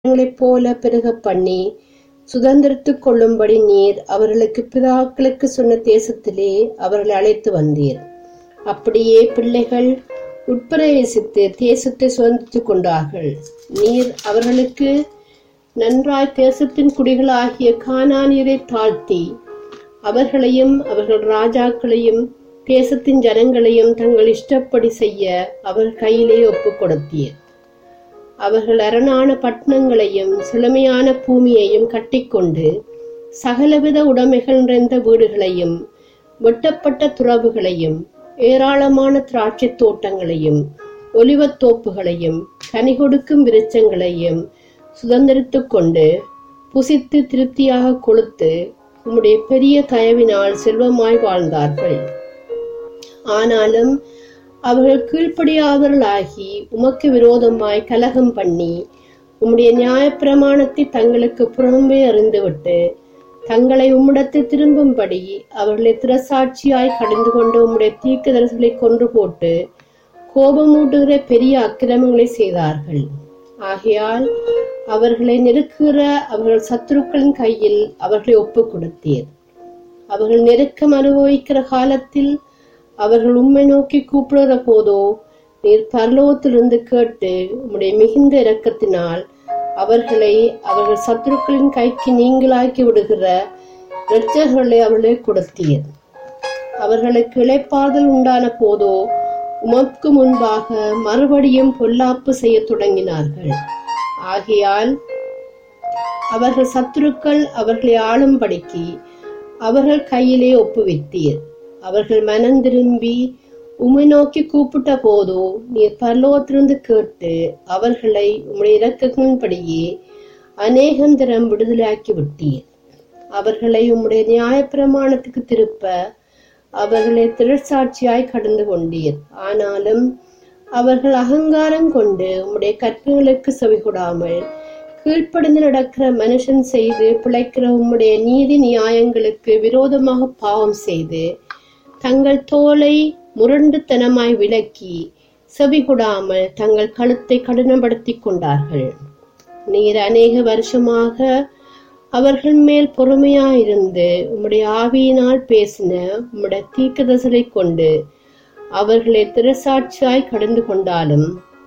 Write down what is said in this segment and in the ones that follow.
மரங்களைப் போல பெருகப் பண்ணி சுதந்திரித்துக் கொள்ளும்படி நீர் அவர்களுக்கு பிதாக்களுக்கு சொன்ன தேசத்திலே அவர்களை அழைத்து வந்தீர் அப்படியே பிள்ளைகள் உட்பிரவேசித்து தேசத்தை சுதந்திரித்துக் கொண்டார்கள் நீர் அவர்களுக்கு நன்றாய் தேசத்தின் குடிகளாகிய கானானியரை தாழ்த்தி அவர்களையும் அவர்கள் ராஜாக்களையும் தேசத்தின் ஜனங்களையும் தங்கள் இஷ்டப்படி செய்ய அவர் கையிலே ஒப்புக் கொடுத்தீர் அவர்கள் அரணான பட்டணங்களையும் செழுமையான பூமியையும் கட்டிக்கொண்டு சகலவித உடைமைகள் நிறைந்த வீடுகளையும் வெட்டப்பட்ட துறவுகளையும் ஏராளமான திராட்சைத் தோட்டங்களையும் ஒலிவத் தோப்புகளையும் கனி கொடுக்கும் விருட்சங்களையும் சுதந்திரித்துக் கொண்டு புசித்து திருப்தியாக கொளுத்து உம்முடைய பெரிய தயவினால் செல்வமாய் வாழ்ந்தார்கள் ஆனாலும் அவர்கள் கீழ்ப்படியாதவர்களாகி உமக்கு விரோதமாய் கலகம் பண்ணி உம்முடைய நியாயப்பிரமாணத்தை தங்களுக்கு புறம்பே அறிந்துவிட்டு தங்களை உம்மிடத்தில் திரும்பும்படி அவர்களை திரசாட்சியாய் கடிந்து கொண்டு உம்முடைய தீர்க்கதரிசிகளை கொன்று போட்டு கோபமூட்டுகிற பெரிய அக்கிரமங்களை செய்தார்கள் ஆகையால் அவர்களை நெருக்குகிற அவர்கள் சத்துருக்களின் கையில் அவர்களை ஒப்புக் கொடுத்தீர் அவர்கள் நெருக்கம் அனுபவிக்கிற காலத்தில் அவர்கள் உம்மை நோக்கி கூப்பிடுகிற போதோ நீர் பரலோகத்திலிருந்து கேட்டு உம்முடைய மிகுந்த இரக்கத்தினால் அவர்களை அவர்கள் சத்துருக்களின் கைக்கு நீங்களாக்கி விடுகிற இரட்சகர்களை அவர்களே கொடுத்தீர் அவர்களுக்கு இளைப்பாறுதல் உண்டான போதோ உமக்கு முன்பாக மறுபடியும் பொல்லாப்பு செய்ய தொடங்கினார்கள் ஆகையால் அவர்கள் சத்துருக்கள் அவர்களை ஆளும்படிக்கு அவர்கள் கையிலே ஒப்புவித்தீர் அவர்கள் மனம் திரும்பி உம்மை நோக்கி கூப்பிட்ட போதோ நீர் பரலோகத்திலிருந்து கேட்டு அவர்களை உம்முடைய இறக்கங்களின்படியே அநேகந்திரம் விடுதலையாக்கி விட்டீர் அவர்களை உம்முடைய நியாயப்பிரமாணத்துக்கு திருப்ப அவர்களை திரட்சாட்சியாய் கடந்து கொண்டீர் ஆனாலும் அவர்கள் அகங்காரம் கொண்டு உம்முடைய கற்பனைகளுக்கு செவிகொடாமல் கீழ்ப்படிந்து நடக்கிற மனுஷன் செய்து பிழைக்கிற உம்முடைய நீதி நியாயங்களுக்கு விரோதமாக பாவம் செய்து தங்கள் தோலை முரண்டுத்தனமாய் விலக்கி செவிகொடாமல் தங்கள் கழுத்தை கடினப்படுத்திக் கொண்டார்கள் நீர் அநேக வருஷமாக அவர்கள் மேல் பொறுமையாயிருந்து உம்முடைய ஆவியினால் பேசின உம்முடைய தீர்க்கதசலை கொண்டு அவர்களை திரசாட்சியாய் கடந்து கொண்டாலும்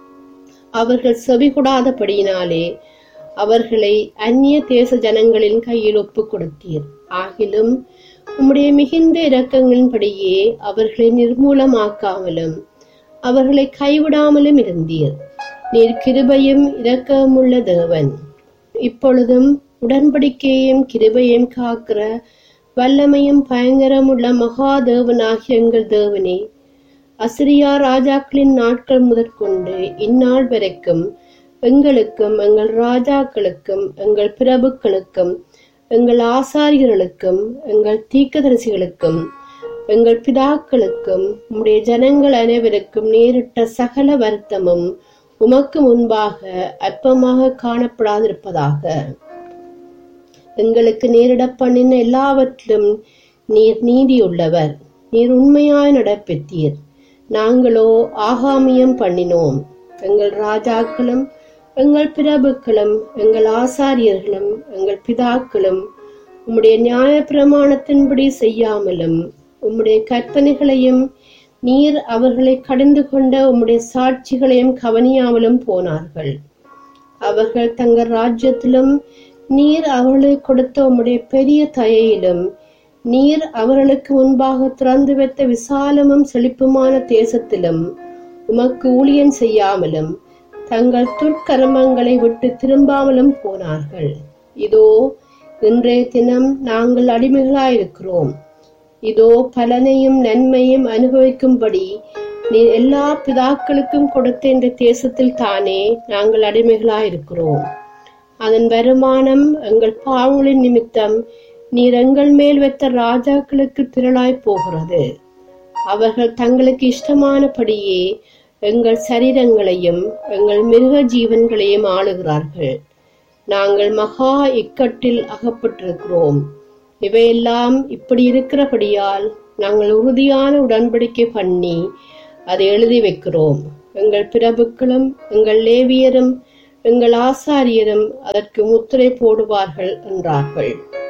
அவர்கள் செவிகொடாதபடியினாலே அவர்களை அந்நிய தேச ஜனங்களின் கையில் ஒப்புக் கொடுத்தீர் ஆகிலும் உம்முடைய மிகுந்த இரக்கங்களின்படியே அவர்களை நிர்மூலமாக்காமலும் அவர்களை கைவிடாமலும் இருந்தீர் நீர் கிருபையும் இரக்கமுள்ள தேவன் இப்பொழுதும் உடன்படிக்கையும் கிருபையும் காக்கிற வல்லமையும் பயங்கரமுள்ள மகாதேவனாகிய எங்கள் தேவனே அசிரியா ராஜாக்களின் நாட்கள் முதற்கொண்டு இந்நாள் வரைக்கும் எங்களுக்கும் எங்கள் ராஜாக்களுக்கும் எங்கள் பிரபுக்களுக்கும் எங்கள் ஆசாரியர்களுக்கும் எங்கள் தீக்கதரிசிகளுக்கும் எங்கள் பிதாக்களுக்கும் உம்முடைய ஜனங்கள் அனைவருக்கும் நேரிட்ட சகல வருத்தமும் உமக்கு முன்பாக அற்பமாக காணப்படாதிருப்பதாக எங்களுக்கு நேரிட பண்ணின எல்லாவற்றிலும் நீர் நீதியுள்ளவர் நீர் உண்மையாய் நடப்பித்தீர் நாங்களோ ஆகாமியம் பண்ணினோம் எங்கள் ராஜாக்களும் எங்கள் பிரபுக்களும் எங்கள் ஆசாரியர்களும் எங்கள் பிதாக்களும் உம்முடைய நியாய பிரமாணத்தின்படி செய்யாமலும் உம்முடைய கற்பனைகளையும் நீர் அவர்களை கடந்து கொண்ட உம்முடைய சாட்சிகளையும் கவனியாமலும் போனார்கள் அவர்கள் தங்கள் ராஜ்யத்திலும் நீர் அவர்களுக்கு கொடுத்த உம்முடைய பெரிய தயையிலும் நீர் அவர்களுக்கு முன்பாக திறந்து வைத்த விசாலமும் செழிப்புமான தேசத்திலும் உமக்கு ஊழியம் செய்யாமலும் தங்கள் துர்க்கரமங்களை விட்டு திரும்பாமலும் போனார்கள் இதோ இன்றைய தினம் நாங்கள் அடிமைகளாயிருக்கிறோம் இதோ பலனையும் நன்மையும் அனுபவிக்கும்படி நீ எல்லா பிதாக்களுக்கும் கொடுத்த இந்த தேசத்தில் தானே நாங்கள் அடிமைகளாயிருக்கிறோம் அதன் வருமானம் எங்கள் பாவங்களின் நிமித்தம் நீர் எங்கள் மேல் வைத்த ராஜாக்களுக்கு திரளாய் போகிறது அவர்கள் தங்களுக்கு இஷ்டமானபடியே எங்கள் சரீரங்களையும் எங்கள் மிருக ஜீவன்களையும் ஆளுகிறார்கள் நாங்கள் மகா இக்கட்டில் அகப்பட்டிருக்கிறோம் இவையெல்லாம் இப்படி இருக்கிறபடியால் நாங்கள் உறுதியான உடன்படிக்கை பண்ணி அதை எழுதி வைக்கிறோம் எங்கள் பிரபுக்களும் எங்கள் லேவியரும் எங்கள் ஆசாரியரும் அதற்கு முத்திரை போடுவார்கள் என்றார்கள்